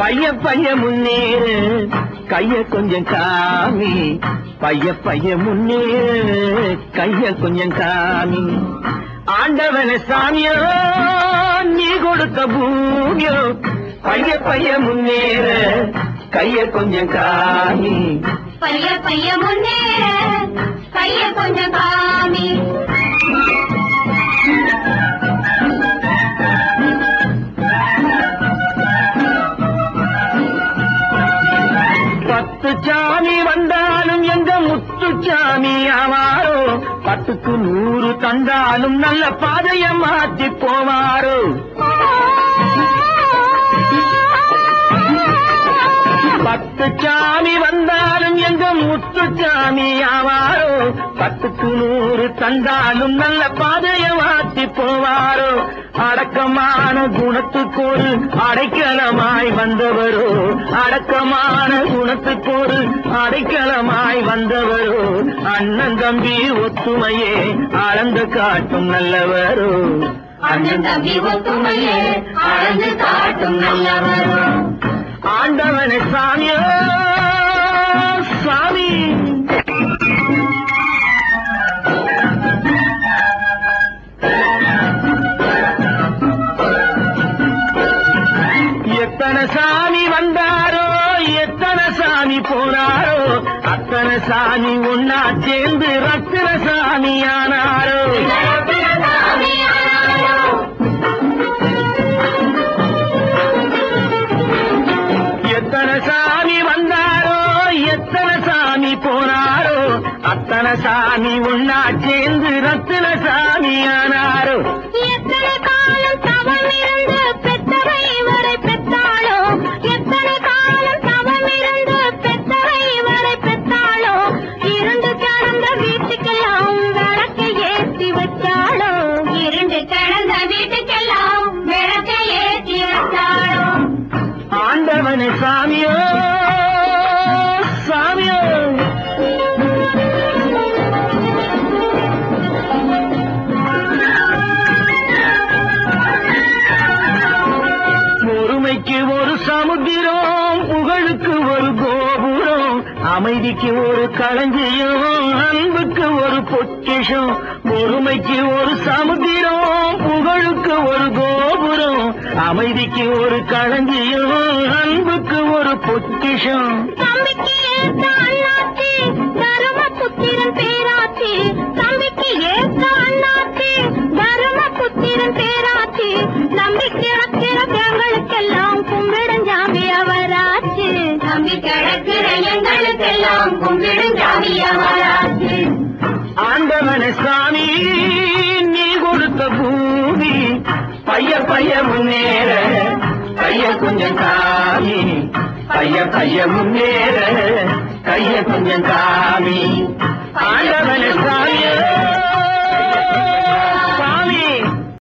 பைய பைய முன்னேறு கைய கொஞ்சம் காமி பைய பைய முன்னேறு கைய கொஞ்சம் காமி ஆண்டவன சாமியோ நீ கொடுத்த பூமியோ பைய பைய முன்னேறு கைய கொஞ்சம் காமி பைய பைய முன்னேற கைய கொஞ்சம் காமி பத்து சாமி வந்தாலும் எங்க முத்துச்சாமி ஆவாரோ பத்துக்கு நூறு தந்தாலும் நல்ல பாதைய மாற்றி போவாரோ பத்து சாமி வந்தாலும் எங்க முத்துச்சாமி ஆவாரோ பத்துக்கு நூறு தந்தாலும் நல்ல பாதைய மாற்றி போவாரோ அடக்கமான குணத்துக்கு ஒரு அடைக்கலமாய் வந்தவரோ அடக்கமான குணத்துக்கு ஒரு அடைக்கலமாய் வந்தவரோ அண்ணன் தம்பி ஒத்துமையே அளந்து காட்டும் நல்லவரோ அண்ணன் தம்பி ஒத்துமையே அளந்து காட்டும் நல்லவரும் ஆண்டவனே சாமியோ சாமி எத்தனை சாமி வந்தாரோ எத்தனை சாமி போனாரோ அத்தனை சாமி ஒன்னா சேர்ந்து ரத்தின சாமி ஆனாரோ எத்தனை சாமி வந்தாரோ எத்தனை சாமி போனாரோ அத்தனை சாமி ஒன்னா சேர்ந்து ரத்தின சாமி ஆனாரோ எத்தனை காலம் தவம் இருந்து பெற்றவை வரை பெற்றாளோ எத்தனை காலம் தவம் இருந்து பெற்றவை வரை பெற்றாளோ இருந்து கிடந்த வீட்டுக்கெல்லாம் விளக்கை ஏற்றி வச்சாளோ இருந்து கிடந்த வீட்டுக்கெல்லாம் விளக்கை ஏற்றி வச்சாளோ ஆண்டவனே சாமியோ சாமியோ பொறுமைக்கு ஒரு சமுத்திரம் புகழுக்கு ஒரு கோபுரம் அமைதிக்கு ஒரு களஞ்சியம் அன்புக்கு ஒரு பொக்கிஷம் பொறுமைக்கு ஒரு சமுத்திரம் புகழுக்கு ஒரு கோபுரம் அமைதிக்கு ஒரு களஞ்சியம் அன்புக்கு ஒரு பொக்கிஷம் தம்பிக்கு ஏற்ற அண்ணாச்சி தரும புத்திரன் பேராச்சி தம்பிக்கு ஏற்ற அண்ணாச்சி தரும புத்திரன் பேராச்சி நம்பி கிடக்கிற எங்களுக்கெல்லாம் கும்பிடும் ஜாமி அவராச்சு நம்பி கிடக்கிற எங்களுக்கெல்லாம் கும்பிடும் ஜாமி அவராச்சு ஆண்டவன சாமி நீ கொடுத்த பூமி பைய பைய முன்னேற கைய கொஞ்சம் காமி பைய பைய முன்னேற கைய கொஞ்சம் காமி ஆண்டவன சாமி